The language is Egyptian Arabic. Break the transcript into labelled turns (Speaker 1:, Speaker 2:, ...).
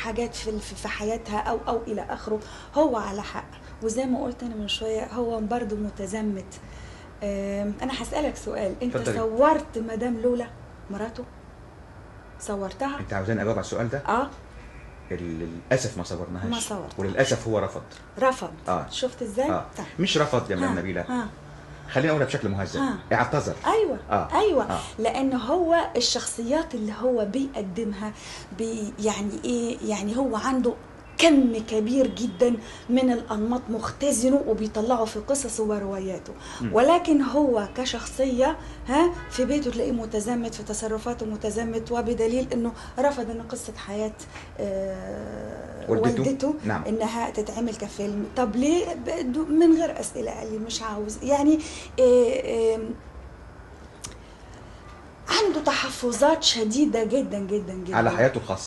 Speaker 1: حاجات في في حياتها او او الى اخره هو على حق وزي ما قلت انا من شويه هو برضه متزمت آم، انا هسالك سؤال انت
Speaker 2: اتفضلي.
Speaker 1: صورت مدام لولا مراته صورتها
Speaker 2: انت عاوزاني اجاوب على السؤال ده
Speaker 1: اه
Speaker 2: للاسف ما صورناهاش
Speaker 1: ما صورت.
Speaker 2: وللاسف هو رفض
Speaker 1: رفض
Speaker 2: آه.
Speaker 1: شفت ازاي
Speaker 2: اه
Speaker 1: طيب.
Speaker 2: مش رفض يا
Speaker 1: ها،
Speaker 2: مدام نبيله
Speaker 1: ها.
Speaker 2: خليني اقولها بشكل مهذب
Speaker 1: ها.
Speaker 2: اعتذر
Speaker 1: ايوه
Speaker 2: آه.
Speaker 1: ايوه
Speaker 2: آه.
Speaker 1: لان هو الشخصيات اللي هو بيقدمها بي يعني ايه يعني هو عنده كم كبير جدا من الانماط مختزنه وبيطلعه في قصصه ورواياته
Speaker 2: مم.
Speaker 1: ولكن هو كشخصيه ها في بيته تلاقيه متزمت في تصرفاته متزمت وبدليل انه رفض ان قصه حياه آه
Speaker 2: والدته.
Speaker 1: والدته
Speaker 2: نعم.
Speaker 1: انها تتعمل كفيلم طب ليه ب- من غير اسئله قال لي مش عاوز يعني إيه إيه عنده تحفظات شديده جدا جدا جدا
Speaker 2: على حياته الخاصه